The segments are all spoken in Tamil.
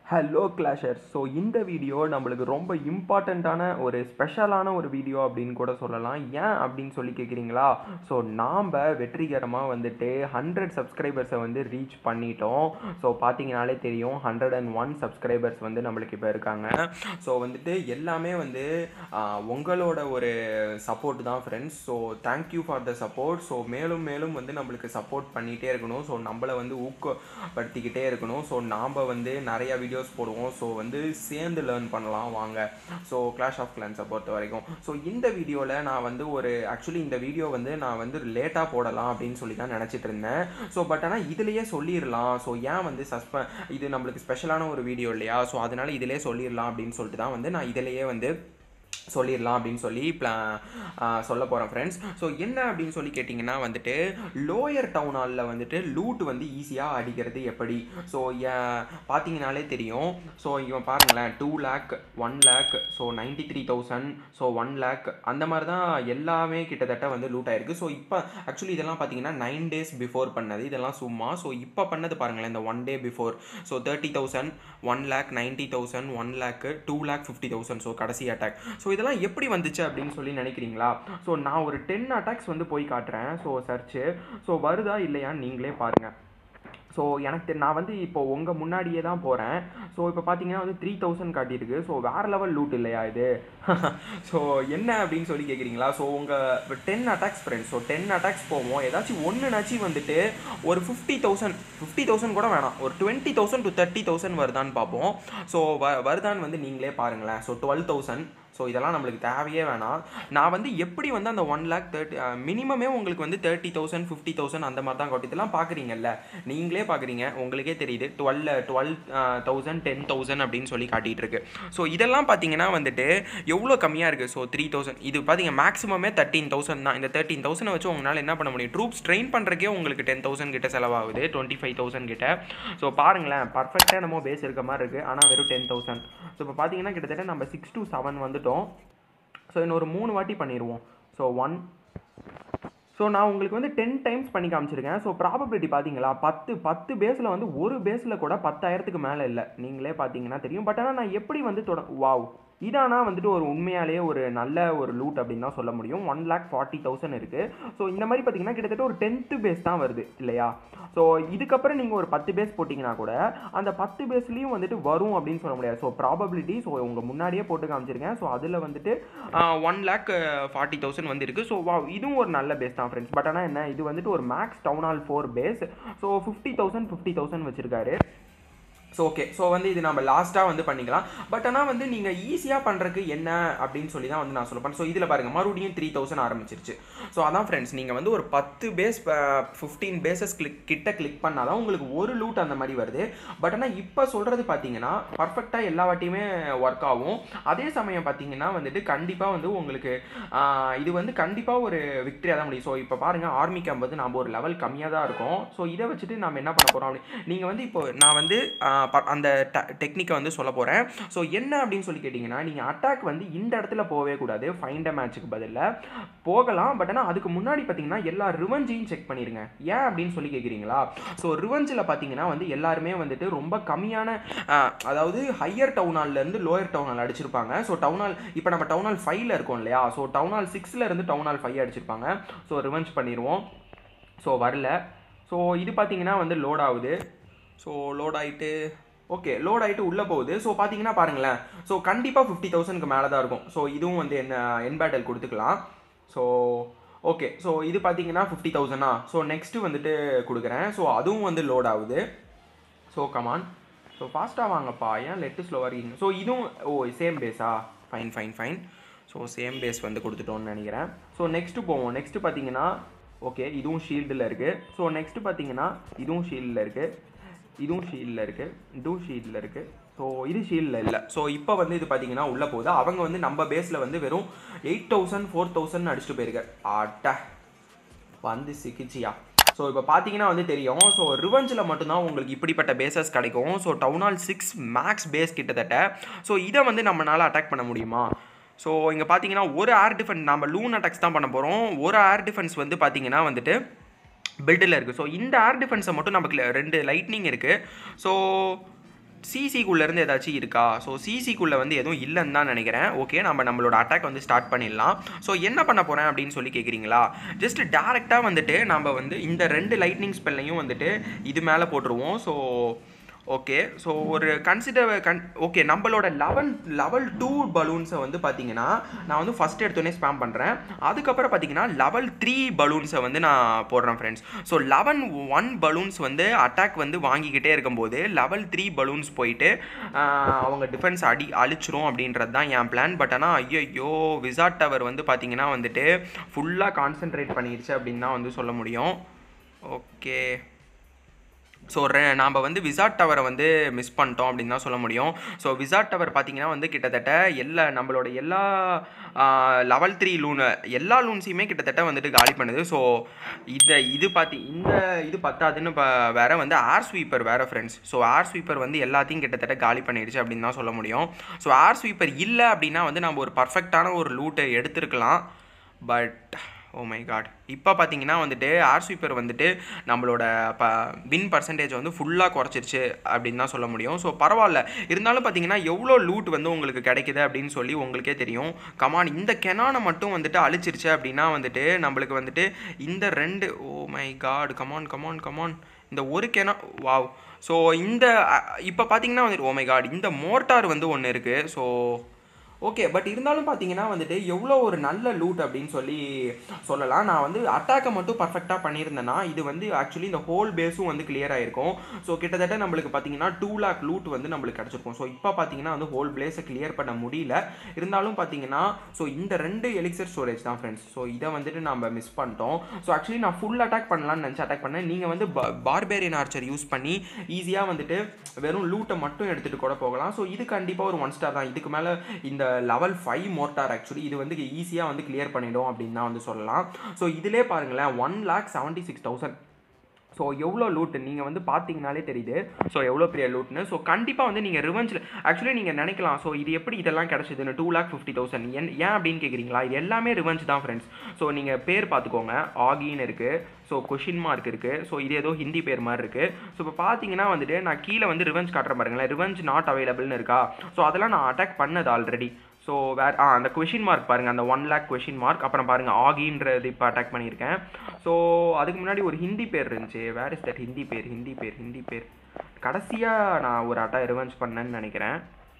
ஹலோ கிளாஷர்ஸ் ஸோ இந்த வீடியோ நம்மளுக்கு ரொம்ப இம்பார்ட்டண்ட்டான ஒரு ஸ்பெஷலான ஒரு வீடியோ அப்படின்னு கூட சொல்லலாம் ஏன் அப்படின்னு சொல்லி கேட்குறீங்களா ஸோ நாம் வெற்றிகரமாக வந்துட்டு ஹண்ட்ரட் சப்ஸ்கிரைபர்ஸை வந்து ரீச் பண்ணிட்டோம் ஸோ பார்த்தீங்கனாலே தெரியும் ஹண்ட்ரட் அண்ட் ஒன் சப்ஸ்கிரைபர்ஸ் வந்து நம்மளுக்கு இப்போ இருக்காங்க ஸோ வந்துட்டு எல்லாமே வந்து ஆஹ், உங்களோட ஒரு சப்போர்ட் தான் friends so thank you for the support so மேலும் மேலும் வந்து நம்மளுக்கு சப்போர்ட் பண்ணிகிட்டே இருக்கணும் ஸோ நம்மளை வந்து ஊக்கப்படுத்திக்கிட்டே இருக்கணும் ஸோ நாம் வந்து நிறைய வீடியோஸ் போடுவோம் ஸோ வந்து சேர்ந்து லேர்ன் பண்ணலாம் வாங்க ஸோ கிளாஷ் ஆஃப் கிளான்ஸை பொறுத்த வரைக்கும் ஸோ இந்த வீடியோவில் நான் வந்து ஒரு ஆக்சுவலி இந்த வீடியோ வந்து நான் வந்து லேட்டாக போடலாம் அப்படின்னு சொல்லி தான் நினச்சிட்டு இருந்தேன் ஸோ பட் ஆனால் இதுலேயே சொல்லிடலாம் ஸோ ஏன் வந்து சஸ்பெ இது நம்மளுக்கு ஸ்பெஷலான ஒரு வீடியோ இல்லையா ஸோ அதனால இதிலே சொல்லிடலாம் அப்படின்னு சொல்லிட்டு தான் வந்து நான் இதிலேயே வந்து சொல்லிடலாம் அப்படின்னு சொல்லி பிளா சொல்ல போகிறேன் ஃப்ரெண்ட்ஸ் ஸோ என்ன அப்படின்னு சொல்லி கேட்டிங்கன்னா வந்துட்டு லோயர் டவுன் ஹாலில் வந்துட்டு லூட் வந்து ஈஸியாக அடிக்கிறது எப்படி ஸோ பார்த்தீங்கனாலே தெரியும் ஸோ இவன் பாருங்களேன் two lakh one lakh so ninety three thousand so one lakh அந்த மாதிரி தான் எல்லாமே கிட்டத்தட்ட வந்து லூட் ஆயிருக்கு ஸோ இப்போ ஆக்சுவலி இதெல்லாம் பார்த்தீங்கன்னா நைன் டேஸ் பிஃபோர் பண்ணது இதெல்லாம் சும்மா ஸோ இப்போ பண்ணது பாருங்களேன் இந்த one day before so thirty thousand one lakh ninety thousand one lakh two lakh fifty thousand so கடைசி அட்டாக் ஸோ இதெல்லாம் எப்படி வந்துச்சு அப்படின்னு சொல்லி நினைக்கிறீங்களா ஸோ நான் ஒரு டென் அட்டாக்ஸ் வந்து போய் காட்டுறேன் ஸோ சர்ச்சு ஸோ வருதா இல்லையான்னு நீங்களே பாருங்கள் ஸோ எனக்கு தெ- நான் வந்து இப்போ உங்கள் முன்னாடியே தான் போகிறேன் ஸோ இப்போ பார்த்தீங்கன்னா வந்து த்ரீ தௌசண்ட் காட்டியிருக்கு ஸோ வேறு லெவல் லூட் இல்லையா இது ஸோ என்ன அப்படின்னு சொல்லி கேட்குறீங்களா ஸோ உங்கள் ten attacks friends so ten attacks போவோம் ஏதாச்சும் ஒன்றுனாச்சும் வந்துட்டு ஒரு ஃபிஃப்டி தௌசண்ட் ஃபிஃப்டி தௌசண்ட் கூட வேணாம் ஒரு twenty thousand to thirty thousand வருதான்னு பார்ப்போம் ஸோ வ வருதான்னு வந்து நீங்களே பாருங்களேன் ஸோ டுவெல் தௌசண்ட் ஸோ இதெல்லாம் நம்மளுக்கு தேவையே வேணாம் நான் வந்து எப்படி வந்து அந்த ஒன் லேக் தேர்ட்டி மினிமமே உங்களுக்கு வந்து தேர்ட்டி தௌசண்ட் ஃபிஃப்டி தௌசண்ட் அந்த மாதிரி தான் காட்டும் இதெல்லாம் பார்க்குறீங்கல்ல நீங்களே பார்க்குறீங்க உங்களுக்கே தெரியுது twelve twelve thousand ten thousand அப்படின்னு சொல்லி காட்டிகிட்டு இருக்கு ஸோ இதெல்லாம் பார்த்தீங்கன்னா வந்துட்டு எவ்வளோ கம்மியாக இருக்குது ஸோ த்ரீ தௌசண்ட் இது பார்த்தீங்க மேக்ஸிமமே தேர்ட்டீன் தௌசண்ட் தான் இந்த தேர்ட்டீன் தௌசண்ட் வச்சு உங்களால் என்ன பண்ண முடியும் ட்ரூப்ஸ் ட்ரெயின் பண்ணுறக்கே உங்களுக்கு டென் தௌசண்ட் கிட்ட செலவாகுது டுவெண்ட்டி ஃபைவ் தௌசண்ட் கிட்ட ஸோ பாருங்களேன் பர்ஃபெக்டாக நம்ம பேஸ் இருக்க மாதிரி இருக்குது ஆனால் வெறும் டென் தௌசண்ட் ஸோ இப்போ பார்த்தீங்கன்னா கிட்டத்தட்ட நம்ம சிக்ஸ் டு செவன் வந்துட்டோம் ஸோ இன்னொரு மூணு வாட்டி பண்ணிடுவோம் ஸோ ஒன் ஸோ நான் உங்களுக்கு வந்து டென் டைம்ஸ் பண்ணி காமிச்சிருக்கேன் ஸோ ப்ராபபிலிட்டி பார்த்தீங்களா பத்து பத்து பேஸில் வந்து ஒரு பேஸில் கூட பத்தாயிரத்துக்கு மேலே இல்லை நீங்களே பார்த்தீங்கன்னா தெரியும் பட் ஆனால் நான் எப்படி வந்து தொட வாவ் இதானா வந்துட்டு ஒரு உண்மையாலேயே ஒரு நல்ல ஒரு லூட் அப்படின்னு தான் சொல்ல முடியும் ஒன் லேக் ஃபார்ட்டி தௌசண்ட் இருக்குது ஸோ இந்த மாதிரி பார்த்தீங்கன்னா கிட்டத்தட்ட ஒரு டென்த்து பேஸ் தான் வருது இல்லையா ஸோ இதுக்கப்புறம் நீங்கள் ஒரு பத்து பேஸ் போட்டிங்கன்னா கூட அந்த பத்து பேஸ்லேயும் வந்துட்டு வரும் அப்படின்னு சொல்ல முடியாது ஸோ ப்ராபபிலிட்டி ஸோ உங்கள் முன்னாடியே போட்டு காமிச்சிருக்கேன் ஸோ அதில் வந்துட்டு ஒன் லேக் ஃபார்ட்டி தௌசண்ட் வந்து இருக்குது ஸோ வா இதுவும் ஒரு நல்ல பேஸ் தான் ஃப்ரெண்ட்ஸ் பட் ஆனால் என்ன இது வந்துட்டு ஒரு max town hall four base so fifty thousand fifty thousand வச்சுருக்காரு ஸோ ஓகே ஸோ வந்து இது நம்ம லாஸ்ட்டாக வந்து பண்ணிக்கலாம் பட் ஆனால் வந்து நீங்கள் ஈஸியாக பண்ணுறதுக்கு என்ன அப்படின்னு சொல்லி தான் வந்து நான் சொல்லுவேன் ஸோ இதில் பாருங்கள் மறுபடியும் த்ரீ தௌசண்ட் ஆரம்பிச்சிருச்சு ஸோ அதான் ஃப்ரெண்ட்ஸ் நீங்கள் வந்து ஒரு பத்து பேஸ் ஃபிஃப்டீன் பேசஸ் கிளிக் கிட்ட கிளிக் பண்ணால் தான் உங்களுக்கு ஒரு லூட் அந்த மாதிரி வருது பட் ஆனால் இப்போ சொல்கிறது பார்த்தீங்கன்னா பர்ஃபெக்டாக எல்லா வாட்டியுமே ஒர்க் ஆகும் அதே சமயம் பார்த்தீங்கன்னா வந்துட்டு கண்டிப்பாக வந்து உங்களுக்கு ஆஹ், இது வந்து கண்டிப்பாக ஒரு விக்டரியாக தான் முடியும் ஸோ இப்போ பாருங்கள் ஆர்மி கேம்ப் வந்து நம்ம ஒரு லெவல் கம்மியாக தான் இருக்கும் ஸோ இதை வச்சுட்டு நம்ம என்ன பண்ண போகிறோம் அப்படி நீங்கள் வந்து இப்போ நான் வந்து ஆஹ், ப- அந்த டெக்னிக்கை வந்து சொல்ல போகிறேன் ஸோ என்ன அப்படின்னு சொல்லி கேட்டிங்கன்னா நீங்கள் அட்டாக் வந்து இந்த இடத்துல போகவே கூடாது ஃபைண்ட் மேட்ச்சுக்கு பதிலாக போகலாம் பட் ஆனால் அதுக்கு முன்னாடி பார்த்தீங்கன்னா எல்லா ரிவஞ்சையும் செக் பண்ணிடுங்க ஏன் அப்படின்னு சொல்லி கேட்குறீங்களா ஸோ ரிவஞ்சில் பார்த்தீங்கன்னா வந்து எல்லாருமே வந்துட்டு ரொம்ப கம்மியான ஆஹ், அதாவது ஹையர் டவுன் ஹால்லேருந்து லோயர் டவுன் ஹால் அடிச்சிருப்பாங்க ஸோ டவுன் ஹால் இப்போ நம்ம டவுன் ஹால் ஃபைவ்ல இருக்கோம் இல்லையா ஸோ டவுன் ஹால் சிக்ஸில் இருந்து டவுன் ஹால் ஃபைவ் அடிச்சிருப்பாங்க ஸோ ரிவஞ்ச் பண்ணிடுவோம் ஸோ வரல ஸோ இது பார்த்தீங்கன்னா வந்து லோட் ஆகுது ஸோ லோட் ஆகிட்டு ஓகே லோட் ஆகிட்டு உள்ளே போகுது ஸோ பார்த்தீங்கன்னா பாருங்களேன் ஸோ கண்டிப்பாக ஃபிஃப்டி தௌசண்ட்க்கு மேலே தான் இருக்கும் ஸோ இதுவும் வந்து என்ன என் பேட்டல் கொடுத்துக்கலாம் ஸோ ஓகே ஸோ இது பார்த்தீங்கன்னா ஃபிஃப்டி தௌசண்டா ஸோ நெக்ஸ்ட்டு வந்துட்டு கொடுக்குறேன் ஸோ அதுவும் வந்து லோட் ஆகுது ஸோ கமான் ஸோ ஃபாஸ்ட்டாக வாங்கப்பா ஏன் லெட்டு ஸ்லோவாக இருக்கீங்க ஸோ இதுவும் ஓ சேம் பேஸா fine fine fine so same base வந்து கொடுத்துட்டோம்னு நினைக்கிறேன் ஸோ நெக்ஸ்ட்டு போவோம் நெக்ஸ்ட்டு பார்த்தீங்கன்னா ஓகே இதுவும் ஷீல்டில் இருக்குது ஸோ நெக்ஸ்ட்டு பார்த்தீங்கன்னா இதுவும் ஷீல்டில் இருக்குது இதுவும் ஷீல்டில் இருக்குது இதுவும் ஷீல்டில் இருக்குது ஸோ இது ஷீல்டில் இல்லை ஸோ இப்போ வந்து இது பார்த்தீங்கன்னா உள்ளே போகுது அவங்க வந்து நம்ம பேஸில் வந்து வெறும் எயிட் தௌசண்ட் ஃபோர் தௌசண்ட் அடிச்சுட்டு போயிருக்காரு ஆட்ட வந்து சிக்கிச்சியா ஸோ இப்போ பார்த்தீங்கன்னா வந்து தெரியும் ஸோ ரிவஞ்சில் மட்டும்தான் உங்களுக்கு இப்படிப்பட்ட பேசஸ் கிடைக்கும் so town hall six max base கிட்டத்தட்ட ஸோ இதை வந்து நம்மளால் அட்டாக் பண்ண முடியுமா ஸோ இங்கே பார்த்தீங்கன்னா ஒரு ஏர் டிஃபென்ஸ் நம்ம லூன் அட்டாக்ஸ் தான் பண்ண போகிறோம் ஒரு ஏர் டிஃபென்ஸ் வந்து பார்த்தீங்கன்னா வந்துட்டு பில்டில் இருக்குது ஸோ இந்த ஏர் டிஃபென்ஸை மட்டும் நமக்கு ரெண்டு லைட்னிங் இருக்குது ஸோ சிசிக்குள்ளேருந்து ஏதாச்சும் இருக்கா ஸோ சிசிக்குள்ளே வந்து எதுவும் இல்லைன்னு தான் நினைக்கிறேன் ஓகே நம்ம நம்மளோட அட்டாக் வந்து ஸ்டார்ட் பண்ணிடலாம் ஸோ என்ன பண்ண போகிறேன் அப்படின்னு சொல்லி கேட்குறீங்களா ஜஸ்ட் டேரெக்டாக வந்துட்டு நம்ம வந்து இந்த ரெண்டு லைட்னிங் ஸ்பெல்லையும் வந்துட்டு இது மேலே போட்டுருவோம் ஸோ ஓகே ஸோ ஒரு கன்சிடர் கன் ஓகே நம்மளோட லெவன் லெவல் டூ பலூன்ஸை வந்து பார்த்தீங்கன்னா நான் வந்து ஃபஸ்ட் எடுத்தோடனே ஸ்பேம் பண்ணுறேன் அதுக்கப்புறம் பார்த்தீங்கன்னா லெவல் த்ரீ பலூன்ஸை வந்து நான் போடுறேன் friends so eleven one balloons வந்து அட்டாக் வந்து வாங்கிக்கிட்டே இருக்கும்போது லெவல் த்ரீ பலூன்ஸ் போயிட்டு ஆஹ், அவங்க டிஃபென்ஸ் அடி அழிச்சிரும் அப்படின்றது தான் என் பிளான் பட் ஆனால் ஐயோ விசாட் டவர் வந்து பார்த்தீங்கன்னா வந்துட்டு ஃபுல்லாக கான்சென்ட்ரேட் பண்ணிடுச்சு அப்படின்னு தான் வந்து சொல்ல முடியும் ஓகே ஸோ நாம் வந்து விசாட் டவரை வந்து மிஸ் பண்ணிட்டோம் அப்படின்னு தான் சொல்ல முடியும் ஸோ விசாட் டவர் பார்த்தீங்கன்னா வந்து கிட்டத்தட்ட எல்லா நம்மளோட எல்லா லெவல் த்ரீ லூன் எல்லா லூன்ஸையுமே கிட்டத்தட்ட வந்துட்டு காலி பண்ணுது ஸோ இந்த இது பார்த்தி இந்த இது பத்தாதுன்னு இப்போ வேற வந்து ஏர் ஸ்வீப்பர் வேற ஃப்ரெண்ட்ஸ் ஸோ ஏர் ஸ்வீப்பர் வந்து எல்லாத்தையும் கிட்டத்தட்ட காலி பண்ணிடுச்சு அப்படின்னு தான் சொல்ல முடியும் ஸோ ஏர் ஸ்வீப்பர் இல்லை அப்படின்னா வந்து நம்ம ஒரு பர்ஃபெக்டான ஒரு லூட்டை எடுத்திருக்கலாம் பட் ஓ மை காட் இப்போ பார்த்தீங்கன்னா வந்துட்டு ஏர் ஸ்வீப்பர் வந்துட்டு நம்மளோட ப வின் பர்சன்டேஜ் வந்து ஃபுல்லாக குறைச்சிருச்சு அப்படின்னு தான் சொல்ல முடியும் ஸோ பரவாயில்ல இருந்தாலும் பார்த்தீங்கன்னா எவ்வளோ லூட் வந்து உங்களுக்கு கிடைக்குது அப்படின்னு சொல்லி உங்களுக்கே தெரியும் கமான் இந்த கெனானை மட்டும் வந்துட்டு அழிச்சிருச்சு அப்படின்னா வந்துட்டு நம்மளுக்கு வந்துட்டு இந்த ரெண்டு oh my god come on come on come on இந்த ஒரு கெனா வாவ் ஸோ இந்த இப்போ பார்த்தீங்கன்னா வந்துட்டு ஓ மை காட் இந்த மோட்டார் வந்து ஒன்று இருக்குது ஸோ ஓகே பட் இருந்தாலும் பார்த்தீங்கன்னா வந்துட்டு எவ்வளோ ஒரு நல்ல லூட் அப்படின்னு சொல்லி சொல்லலாம் நான் வந்து அட்டாக்கை மட்டும் பர்ஃபெக்டாக பண்ணியிருந்தேன்னா இது வந்து ஆக்சுவலி இந்த ஹோல் பேஸும் வந்து கிளியர் ஆயிருக்கும் ஸோ கிட்டத்தட்ட நம்மளுக்கு பார்த்தீங்கன்னா டூ லேக் லூட் வந்து நம்மளுக்கு கிடச்சிருக்கும் ஸோ இப்போ பார்த்தீங்கன்னா வந்து ஹோல் பிளேஸை கிளியர் பண்ண முடியல இருந்தாலும் பார்த்தீங்கன்னா ஸோ இந்த ரெண்டு எலிக்சர் ஸ்டோரேஜ் தான் ஃப்ரெண்ட்ஸ் ஸோ இதை வந்துட்டு நம்ம மிஸ் பண்ணிட்டோம் ஸோ ஆக்சுவலி நான் ஃபுல் அட்டாக் பண்ணலாம்னு நினச்சி அட்டாக் பண்ணேன் நீங்கள் வந்து பார்பேரியன் ஆர்ச்சர் யூஸ் பண்ணி ஈஸியாக வந்துட்டு வெறும் லூட்டை மட்டும் எடுத்துகிட்டு கூட போகலாம் ஸோ இது கண்டிப்பாக ஒரு ஒன் ஸ்டார் தான் இதுக்கு மேலே இந்த லெவல் ஃபைவ் மோட்டார் ஆக்சுவலி இது வந்து ஈஸியாக வந்து கிளியர் பண்ணிடும் அப்படின்னு தான் வந்து சொல்லலாம் ஸோ இதிலே பாருங்களேன் one lakh seventy six thousand so எவ்வளோ லூட்டு நீங்கள் வந்து பார்த்தீங்கனாலே தெரியுது ஸோ எவ்வளோ பெரிய லூட்னு ஸோ கண்டிப்பாக வந்து நீங்கள் ரிவெஞ்சில் ஆக்சுவலி நீங்கள் நினைக்கலாம் ஸோ இது எப்படி இதெல்லாம் கிடச்சிதுன்னு டூ லேக் ஃபிஃப்டி தௌசண்ட் ஏன் ஏன் அப்படின்னு கேட்குறீங்களா இது எல்லாமே ரிவெஞ்ச் தான் ஃப்ரெண்ட்ஸ் ஸோ நீங்கள் பேர் பார்த்துக்கோங்க ஆகின்னு இருக்குது ஸோ கொஷின் மார்க் இருக்குது ஸோ இது ஏதோ ஹிந்தி பேர் மாதிரி இருக்குது ஸோ இப்போ பார்த்தீங்கன்னா வந்துட்டு நான் கீழே வந்து ரிவெஞ்ச் காட்டுறேன் பாருங்களேன் ரிவெஞ்ச் நாட் அவைலபிள்னு இருக்கா ஸோ அதெல்லாம் நான் அட்டாக் பண்ணது ஆல்ரெடி ஸோ வேறு ஆ அந்த கொஷின் மார்க் பாருங்கள் அந்த ஒன் லேக் கொஷின் மார்க் அப்புறம் பாருங்கள் ஆகின்றது இப்போ அட்டாக் பண்ணியிருக்கேன் ஸோ அதுக்கு முன்னாடி ஒரு ஹிந்தி பேர் இருந்துச்சு வேர் இஸ் தட் ஹிந்தி பேர் ஹிந்தி பேர் ஹிந்தி பேர் கடைசியாக நான் ஒரு அட்டா ரிவெஞ்ச் பண்ணேன்னு நினைக்கிறேன்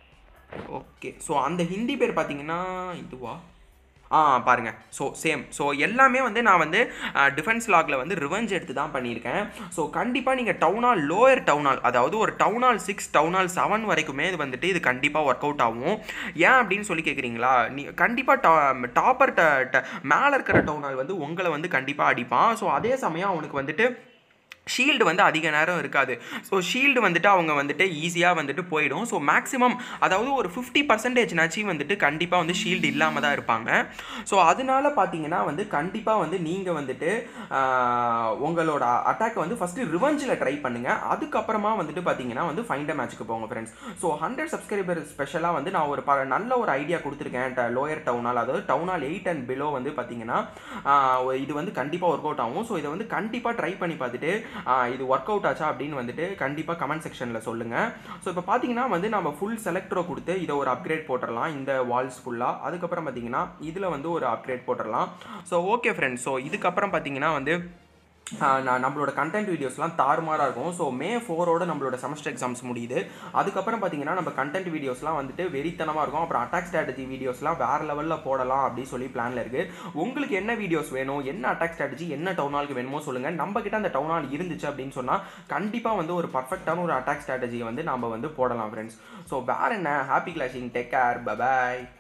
ஓகே ஸோ அந்த ஹிந்தி பேர் பார்த்தீங்கன்னா இதுவா ஆ பாருங்க ஸோ சேம் ஸோ எல்லாமே வந்து நான் வந்து டிஃபென்ஸ் லாகில் வந்து ரிவெஞ்ச் எடுத்து தான் பண்ணியிருக்கேன் ஸோ கண்டிப்பாக நீங்கள் டவுனால் லோயர் டவுனால் அதாவது ஒரு டவுனால் சிக்ஸ் டவுனால் செவன் வரைக்குமே இது வந்துட்டு இது கண்டிப்பாக ஒர்க் அவுட் ஆகும் ஏன் அப்படின்னு சொல்லி கேட்குறீங்களா நீ கண்டிப்பாக டா டாப்பர் மேலே இருக்கிற டவுனால் வந்து உங்களை வந்து கண்டிப்பாக அடிப்பான் ஸோ அதே சமயம் அவனுக்கு வந்துட்டு ஷீல்டு வந்து அதிக நேரம் இருக்காது ஸோ ஷீல்டு வந்துட்டு அவங்க வந்துட்டு ஈஸியாக வந்துட்டு போயிடும் ஸோ மேக்ஸிமம் அதாவது ஒரு ஃபிஃப்டி பர்சன்டேஜ்னாச்சு வந்துட்டு கண்டிப்பாக வந்து ஷீல்டு இல்லாமல் தான் இருப்பாங்க ஸோ அதனால பார்த்தீங்கன்னா வந்து கண்டிப்பாக வந்து நீங்கள் வந்துட்டு ஆஹ், உங்களோட அட்டாக்கை வந்து ஃபஸ்ட்டு ரிவெஞ்சில் ட்ரை பண்ணுங்கள் அதுக்கப்புறமா வந்துட்டு பார்த்தீங்கன்னா வந்து ஃபைண்ட் மேட்ச்க்கு போங்க ஃப்ரெண்ட்ஸ் ஸோ ஹண்ட்ரட் சப்ஸ்கிரைபர் ஸ்பெஷலாக வந்து நான் ஒரு ப நல்ல ஒரு ஐடியா கொடுத்துருக்கேன் லோயர் டவுனால் அதாவது டவுனால் எயிட் அண்ட் பிலோ வந்து பார்த்தீங்கன்னா ஆஹ், இது வந்து கண்டிப்பாக ஒர்க் அவுட் ஆகும் ஸோ இதை வந்து கண்டிப்பாக ட்ரை பண்ணி பார்த்துட்டு ஆஹ், இது ஒர்க் அவுட் ஆச்சா அப்படின்னு வந்துட்டு கண்டிப்பாக கமெண்ட் செக்ஷனில் சொல்லுங்கள் ஸோ இப்போ பார்த்தீங்கன்னா வந்து நம்ம ஃபுல் செலக்டரோ கொடுத்து இதை ஒரு அப்கிரேட் போட்டுடலாம் இந்த வால்ஸ் ஃபுல்லாக அதுக்கப்புறம் பார்த்தீங்கன்னா இதில் வந்து ஒரு அப்கிரேட் போட்டுடலாம் ஸோ ஓகே ஃப்ரெண்ட்ஸ் ஸோ இதுக்கப்புறம் பார்த்தீங்கன்னா வந்து ஆஹ் நான் நம்மளோட கண்டென்ட் வீடியோஸ்லாம் தாறுமாறாக இருக்கும் ஸோ மே ஃபோரோட நம்மளோட செமஸ்டர் எக்ஸாம்ஸ் முடியுது அதுக்கப்புறம் பார்த்தீங்கன்னா நம்ம கண்டென்ட் வீடியோஸ்லாம் வந்துட்டு வெறித்தனமாக இருக்கும் அப்புறம் அட்டாக் ஸ்ட்ராட்டஜி வீடியோஸ்லாம் வேறு லெவலில் போடலாம் அப்படின்னு சொல்லி பிளானில் இருக்குது உங்களுக்கு என்ன வீடியோஸ் வேணும் என்ன அட்டாக் ஸ்ட்ராட்டஜி என்ன டவுன் ஹாலுக்கு வேணுமோ சொல்லுங்கள் நம்ம கிட்ட அந்த டவுன் ஹால் இருந்துச்சு அப்படின்னு சொன்னால் கண்டிப்பாக வந்து ஒரு பர்ஃபெக்டான ஒரு அட்டாக் ஸ்ட்ராட்டஜியை வந்து நம்ம வந்து போடலாம் ஃப்ரெண்ட்ஸ் ஸோ வேறு என்ன happy clashing take care bye bye